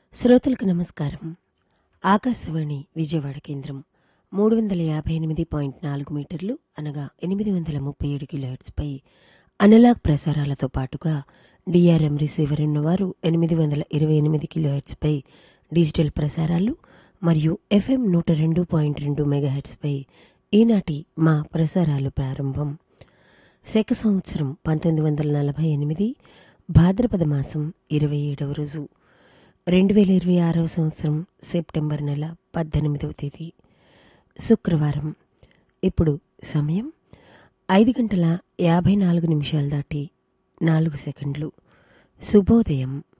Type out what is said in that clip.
శ్రోతలకు నమస్కారం ఆకాశవాణి విజయవాడ కేంద్రం మూడు వందల యాభై ఎనిమిది పాయింట్ నాలుగు మీటర్లు అనగా ఎనిమిది వందల ముప్పై ఏడు కిలోహెర్ట్స్పై అనలాగ్ ప్రసారాలతో పాటుగా డిఆర్ఎం రిసీవర్ ఉన్నవారు ఎనిమిది వందల ఇరవై ఎనిమిది కిలోహెర్ట్స్పై డిజిటల్ ప్రసారాలు మరియు ఎఫ్ఎం నూట రెండు పాయింట్ రెండు మెగాహెర్ట్స్పై ఈనాటి మా ప్రసారాలు ప్రారంభం శక సంవత్సరం పంతొమ్మిది వందల నలభై ఎనిమిది భాద్రపద మాసం ఇరవై ఏడవ రోజు రెండు వేల ఇరవై ఆరవ సంవత్సరం సెప్టెంబర్ నెల పద్దెనిమిదవ తేదీ శుక్రవారం ఇప్పుడు సమయం ఐదు గంటల యాభై నాలుగు నిమిషాలు దాటి నాలుగు సెకండ్లు శుభోదయం